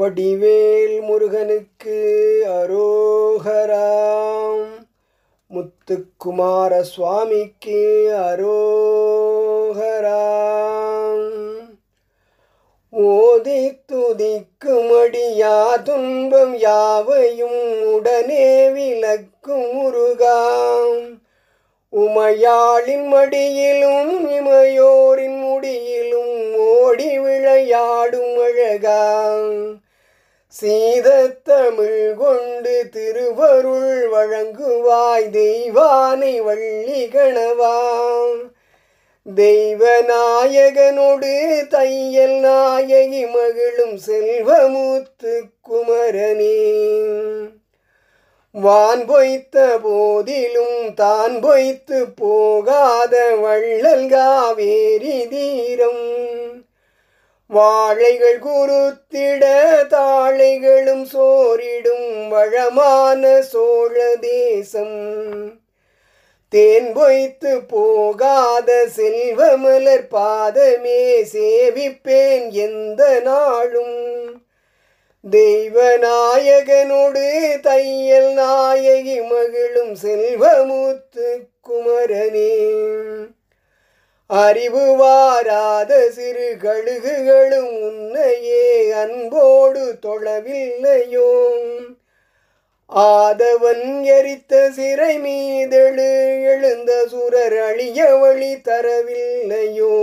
வடிவேல் முருகனுக்கு அரோகராம் முத்துக்குமார சுவாமிக்கு அரோகராம் ஓதி துதிக்குமடியா துன்பம் யாவையும் உடனே விளக்கும் முருகாம் உமையாளின் மடியிலும் இமையோரின் முடியிலும் ஓடி விளையாடும் அழகாம் சீதத்தமிழ் கொண்டு திருவருள் வழங்குவாய் தெய்வானை வள்ளி கணவாம் தெய்வ நாயகனோடு தையல் நாயகி மகிழும் செல்வமுத்து குமரனே வான் பொய்த்த போதிலும் தான் பொய்த்து போகாத வள்ளல் காவேரி தீரம் வாழைகள் குருத்திட தாழைகளும் சோரிடும் வளமான சோழ தேசம் தேன் பொய்த்து போகாத செல்வமலர் பாதமே சேவிப்பேன் எந்த நாளும் தெய்வ நாயகனோடு தையல் நாயகி மகிழும் செல்வமுத்து குமரனே அறிவு வாராத சிறு கழுகுகளும் உன்னையே அன்போடு தொழவில்லையோ ஆதவன் எரித்த சிறை மீதெழு எழுந்த சுரர் அழிய வழி தரவில்லையோ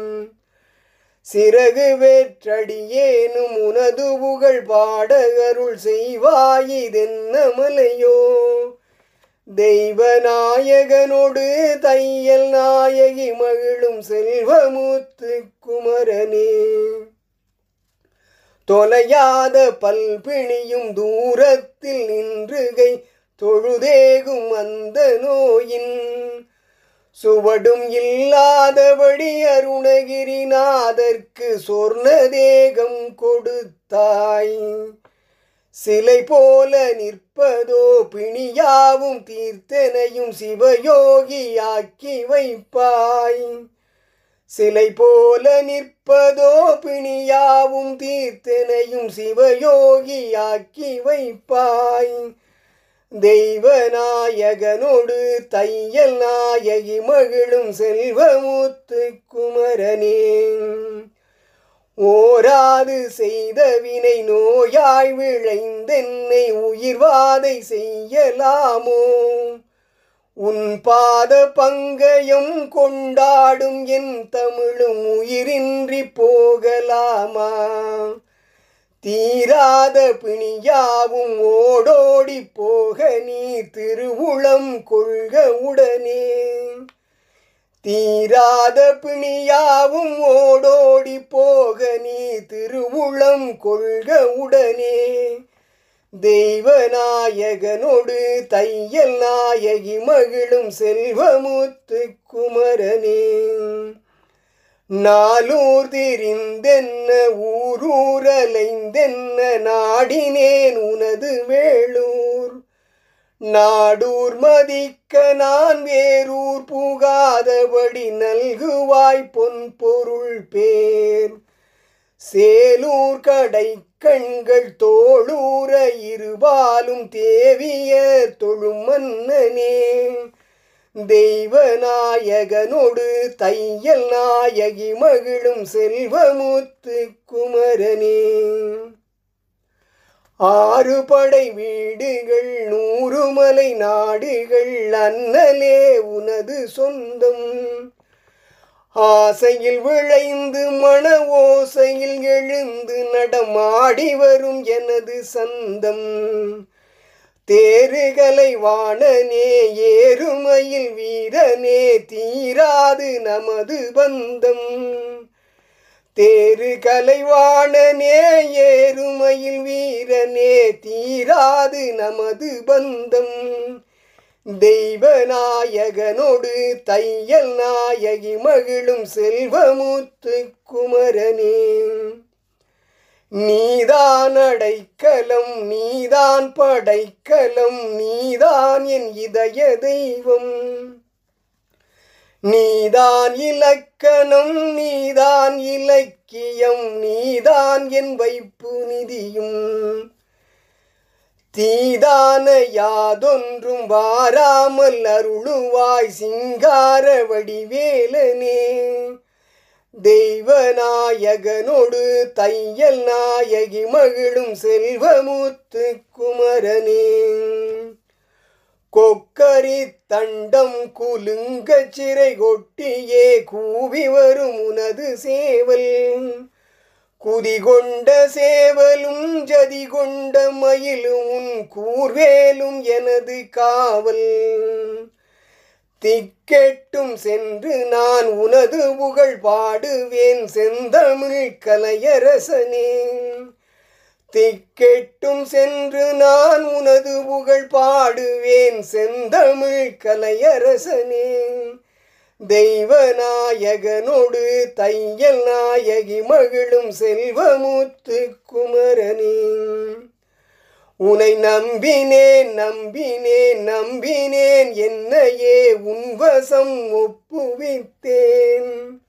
சிறகு வேற்றடியேனும் உனது புகழ் பாடகருள் செய்வாயிதென்ன மலையோ தெய்வ நாயகனோடு தையல் நாயகி மகிழும் செல்வமுத்து குமரனே தொலையாத பல்பிணியும் தூரத்தில் நின்றுகை தொழுதேகும் அந்த நோயின் சுவடும் இல்லாதபடி அருணகிரிநாதற்கு சொர்ண தேகம் கொடுத்தாய் சிலை போல நிற்பதோ பிணியாவும் தீர்த்தனையும் சிவயோகியாக்கி வைப்பாய் சிலை போல நிற்பதோ பிணியாவும் தீர்த்தனையும் சிவயோகியாக்கி வைப்பாய் தெய்வ நாயகனோடு தையல் நாயகி மகிழும் செல்வமுத்து குமரனே ஓராது செய்த வினை நோயாய் விளைந்தென்னை உயிர்வாதை செய்யலாமோ உன் பாத பங்கயம் கொண்டாடும் என் தமிழும் உயிரின்றி போகலாமா தீராத பிணியாவும் ஓடோடி போக நீ திருவுளம் கொள்க உடனே தீராத பிணியாவும் ஓடோடி போக நீ திருவுளம் கொள்க உடனே தெய்வ நாயகனோடு தையல் நாயகி மகிழும் செல்வமுத்து குமரனே நாலூர் திரிந்தென்ன ஊரூரலைந்தென்ன நாடினேன் உனது வேளூர் நாடூர் மதிக்க நான் வேரூர் புகாதபடி நல்குவாய் பொன் பொருள் பேர் சேலூர் கடை கண்கள் தோளூர இருபாலும் தேவிய தொழும் மன்னனே தெய்வ நாயகனோடு தையல் நாயகி மகிழும் செல்வமுத்து குமரனே ஆறு படை வீடுகள் நூறு மலை நாடுகள் அன்னலே உனது சொந்தம் ஆசையில் விளைந்து மன ஓசையில் எழுந்து நடமாடி வரும் எனது சந்தம் தேருகலை வாணனே ஏறுமையில் வீரனே தீராது நமது பந்தம் தேரு கலைவாணனே ஏறுமையில் வீரனே தீராது நமது பந்தம் தெய்வ நாயகனோடு தையல் நாயகி மகிழும் செல்வமுத்து குமரனே நீதான் அடைக்கலம் நீதான் படைக்கலம் நீதான் என் இதய தெய்வம் நீதான் இலக்கணம் நீதான் இலக்கியம் நீதான் என் வைப்பு நிதியும் தீதான யாதொன்றும் வாராமல் அருளுவாய் சிங்கார வடிவேலனே தெய்வநாயகனோடு தையல் நாயகி மகிழும் செல்வமுத்து குமரனே கொக்கரி தண்டம் குலுங்க சிறை கொட்டியே கூவி வரும் உனது சேவல் குதிகொண்ட சேவலும் ஜதி கொண்ட மயிலும் உன் கூர்வேலும் எனது காவல் திக்கெட்டும் சென்று நான் உனது புகழ் பாடுவேன் செந்தமிழ் கலையரசனே திக்கெட்டும் சென்று நான் உனது புகழ் பாடுவேன் செந்தமிழ் கலையரசனே தெய்வநாயகனோடு தையல் நாயகி மகிழும் செல்வமுத்து குமரனே உனை நம்பினேன் நம்பினேன் நம்பினேன் என்னையே உன்வசம் ஒப்புவித்தேன்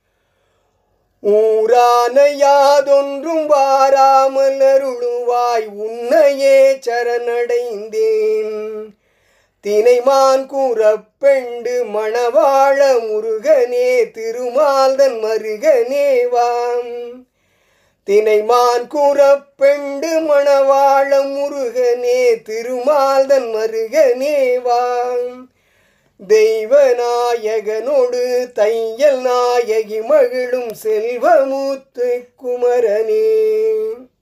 ஊரான யாதொன்றும் வாராமல் அருளுவாய் உன்னையே சரணடைந்தேன் தினைமான் கூறப்பெண்டு மணவாழ முருகனே திருமால்தன் மருகனேவாம் தினைமான் கூறப்பெண்டு மணவாழ முருகனே திருமால்தன் மருகனேவாம் தெய்வநாயகனோடு தையல் நாயகி மகிழும் செல்வமுத்து குமரனே